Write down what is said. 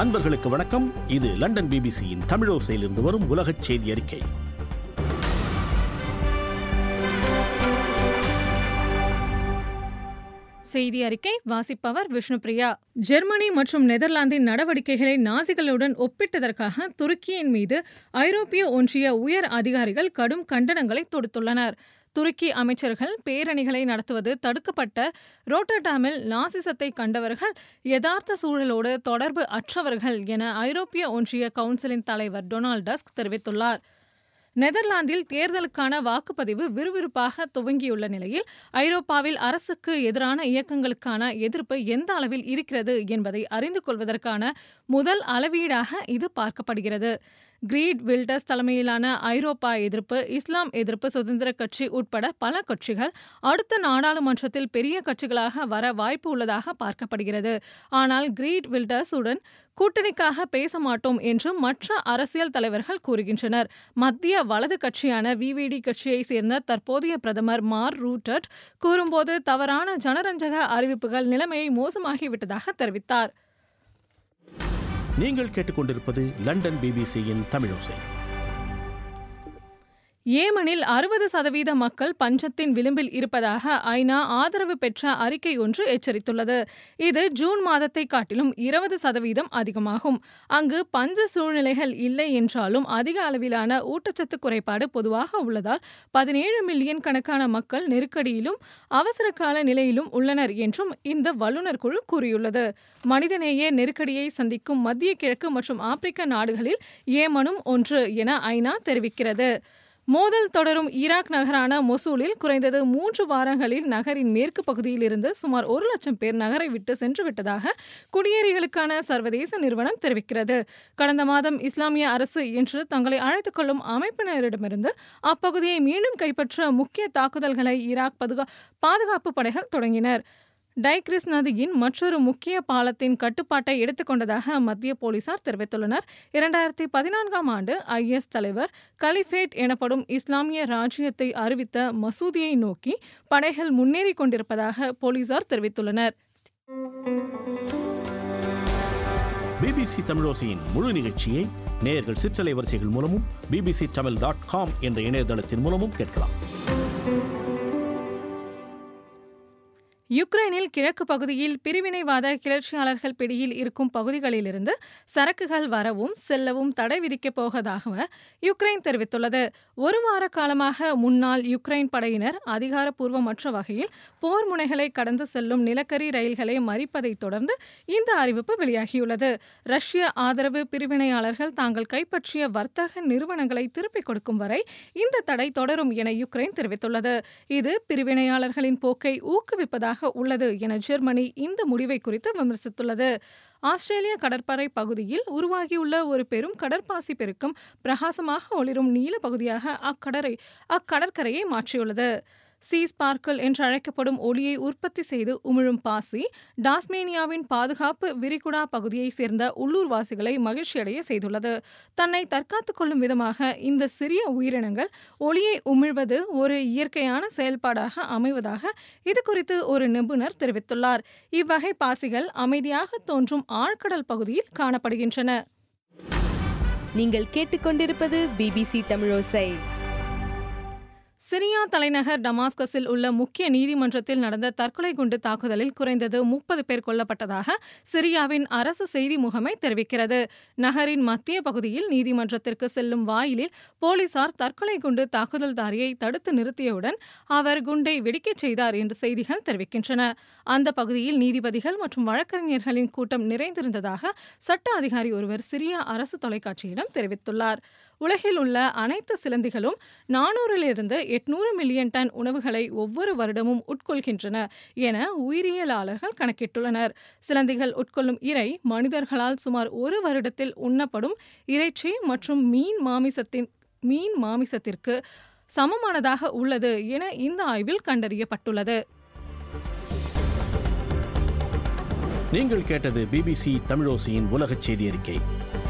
அன்பர்களுக்கு வணக்கம் இது லண்டன் பிபிசியின் தமிழோசையிலிருந்து வரும் உலகச் செய்தி அறிக்கை செய்தி அறிக்கை வாசிப்பவர் விஷ்ணுபிரியா ஜெர்மனி மற்றும் நெதர்லாந்தின் நடவடிக்கைகளை நாசிகளுடன் ஒப்பிட்டதற்காக துருக்கியின் மீது ஐரோப்பிய ஒன்றிய உயர் அதிகாரிகள் கடும் கண்டனங்களை தொடுத்துள்ளனர் துருக்கி அமைச்சர்கள் பேரணிகளை நடத்துவது தடுக்கப்பட்ட ரோட்டர்டாமில் நாசிசத்தை கண்டவர்கள் யதார்த்த சூழலோடு தொடர்பு அற்றவர்கள் என ஐரோப்பிய ஒன்றிய கவுன்சிலின் தலைவர் டொனால்ட் டஸ்க் தெரிவித்துள்ளார் நெதர்லாந்தில் தேர்தலுக்கான வாக்குப்பதிவு விறுவிறுப்பாக துவங்கியுள்ள நிலையில் ஐரோப்பாவில் அரசுக்கு எதிரான இயக்கங்களுக்கான எதிர்ப்பு எந்த அளவில் இருக்கிறது என்பதை அறிந்து கொள்வதற்கான முதல் அளவீடாக இது பார்க்கப்படுகிறது கிரீட் வில்டர்ஸ் தலைமையிலான ஐரோப்பா எதிர்ப்பு இஸ்லாம் எதிர்ப்பு சுதந்திர கட்சி உட்பட பல கட்சிகள் அடுத்த நாடாளுமன்றத்தில் பெரிய கட்சிகளாக வர வாய்ப்பு உள்ளதாக பார்க்கப்படுகிறது ஆனால் கிரீட் வில்டர்ஸ் உடன் கூட்டணிக்காக பேச மாட்டோம் என்று மற்ற அரசியல் தலைவர்கள் கூறுகின்றனர் மத்திய வலது கட்சியான விவிடி கட்சியை சேர்ந்த தற்போதைய பிரதமர் மார் ரூட்டட் கூறும்போது தவறான ஜனரஞ்சக அறிவிப்புகள் நிலைமையை மோசமாகிவிட்டதாக தெரிவித்தார் நீங்கள் கேட்டுக்கொண்டிருப்பது லண்டன் பிபிசியின் தமிழோசை ஏமனில் அறுபது சதவீத மக்கள் பஞ்சத்தின் விளிம்பில் இருப்பதாக ஐநா ஆதரவு பெற்ற அறிக்கை ஒன்று எச்சரித்துள்ளது இது ஜூன் மாதத்தை காட்டிலும் இருபது சதவீதம் அதிகமாகும் அங்கு பஞ்ச சூழ்நிலைகள் இல்லை என்றாலும் அதிக அளவிலான ஊட்டச்சத்து குறைபாடு பொதுவாக உள்ளதால் பதினேழு மில்லியன் கணக்கான மக்கள் நெருக்கடியிலும் அவசரகால நிலையிலும் உள்ளனர் என்றும் இந்த வல்லுநர் குழு கூறியுள்ளது மனிதநேய நெருக்கடியை சந்திக்கும் மத்திய கிழக்கு மற்றும் ஆப்பிரிக்க நாடுகளில் ஏமனும் ஒன்று என ஐநா தெரிவிக்கிறது மோதல் தொடரும் ஈராக் நகரான மொசூலில் குறைந்தது மூன்று வாரங்களில் நகரின் மேற்கு பகுதியில் இருந்து சுமார் ஒரு லட்சம் பேர் நகரை விட்டு சென்று விட்டதாக குடியேறிகளுக்கான சர்வதேச நிறுவனம் தெரிவிக்கிறது கடந்த மாதம் இஸ்லாமிய அரசு என்று தங்களை அழைத்துக் கொள்ளும் அமைப்பினரிடமிருந்து அப்பகுதியை மீண்டும் கைப்பற்ற முக்கிய தாக்குதல்களை ஈராக் பதுகா பாதுகாப்பு படைகள் தொடங்கினர் டைக்ரிஸ் நதியின் மற்றொரு முக்கிய பாலத்தின் கட்டுப்பாட்டை எடுத்துக்கொண்டதாக மத்திய போலீசார் தெரிவித்துள்ளனர் இரண்டாயிரத்தி பதினான்காம் ஆண்டு ஐஎஸ் தலைவர் கலிஃபேட் எனப்படும் இஸ்லாமிய ராஜ்யத்தை அறிவித்த மசூதியை நோக்கி படைகள் முன்னேறி கொண்டிருப்பதாக போலீசார் தெரிவித்துள்ளனர் பிபிசி தமிழோசையின் முழு நிகழ்ச்சியை நேயர்கள் சிற்றலை வரிசைகள் மூலமும் பிபிசி தமிழ் டாட் காம் என்ற இணையதளத்தின் மூலமும் கேட்கலாம் யுக்ரைனில் கிழக்கு பகுதியில் பிரிவினைவாத கிளர்ச்சியாளர்கள் பிடியில் இருக்கும் பகுதிகளிலிருந்து சரக்குகள் வரவும் செல்லவும் தடை விதிக்கப் போவதாக யுக்ரைன் தெரிவித்துள்ளது ஒரு வார காலமாக முன்னாள் யுக்ரைன் படையினர் அதிகாரப்பூர்வமற்ற வகையில் போர் முனைகளை கடந்து செல்லும் நிலக்கரி ரயில்களை மறிப்பதைத் தொடர்ந்து இந்த அறிவிப்பு வெளியாகியுள்ளது ரஷ்ய ஆதரவு பிரிவினையாளர்கள் தாங்கள் கைப்பற்றிய வர்த்தக நிறுவனங்களை திருப்பிக் கொடுக்கும் வரை இந்த தடை தொடரும் என யுக்ரைன் தெரிவித்துள்ளது இது பிரிவினையாளர்களின் போக்கை ஊக்குவிப்பதாக உள்ளது என ஜெர்மனி இந்த முடிவை குறித்து விமர்சித்துள்ளது ஆஸ்திரேலிய கடற்படை பகுதியில் உருவாகியுள்ள ஒரு பெரும் கடற்பாசி பெருக்கம் பிரகாசமாக ஒளிரும் நீல பகுதியாக அக்கடரை அக்கடற்கரையை மாற்றியுள்ளது சீ ஸ்பார்க்கிள் என்று அழைக்கப்படும் ஒளியை உற்பத்தி செய்து உமிழும் பாசி டாஸ்மேனியாவின் பாதுகாப்பு விரிகுடா பகுதியைச் சேர்ந்த உள்ளூர்வாசிகளை மகிழ்ச்சியடைய செய்துள்ளது தன்னை தற்காத்துக் கொள்ளும் விதமாக இந்த சிறிய உயிரினங்கள் ஒளியை உமிழ்வது ஒரு இயற்கையான செயல்பாடாக அமைவதாக இது குறித்து ஒரு நிபுணர் தெரிவித்துள்ளார் இவ்வகை பாசிகள் அமைதியாக தோன்றும் ஆழ்கடல் பகுதியில் காணப்படுகின்றன நீங்கள் கேட்டுக்கொண்டிருப்பது பிபிசி தமிழோசை சிரியா தலைநகர் டமாஸ்கஸில் உள்ள முக்கிய நீதிமன்றத்தில் நடந்த தற்கொலை குண்டு தாக்குதலில் குறைந்தது முப்பது பேர் கொல்லப்பட்டதாக சிரியாவின் அரசு செய்தி முகமை தெரிவிக்கிறது நகரின் மத்திய பகுதியில் நீதிமன்றத்திற்கு செல்லும் வாயிலில் போலீசார் தற்கொலை குண்டு தாக்குதல்தாரியை தடுத்து நிறுத்தியவுடன் அவர் குண்டை வெடிக்கச் செய்தார் என்று செய்திகள் தெரிவிக்கின்றன அந்த பகுதியில் நீதிபதிகள் மற்றும் வழக்கறிஞர்களின் கூட்டம் நிறைந்திருந்ததாக சட்ட அதிகாரி ஒருவர் சிரியா அரசு தொலைக்காட்சியிடம் தெரிவித்துள்ளார் உலகில் உள்ள அனைத்து சிலந்திகளும் நானூறிலிருந்து எட்நூறு மில்லியன் டன் உணவுகளை ஒவ்வொரு வருடமும் உட்கொள்கின்றன என உயிரியலாளர்கள் கணக்கிட்டுள்ளனர் சிலந்திகள் உட்கொள்ளும் இறை மனிதர்களால் சுமார் ஒரு வருடத்தில் உண்ணப்படும் இறைச்சி மற்றும் மீன் மாமிசத்தின் மீன் மாமிசத்திற்கு சமமானதாக உள்ளது என இந்த ஆய்வில் கண்டறியப்பட்டுள்ளது நீங்கள் கேட்டது பிபிசி தமிழோசையின் உலகச் செய்தி அறிக்கை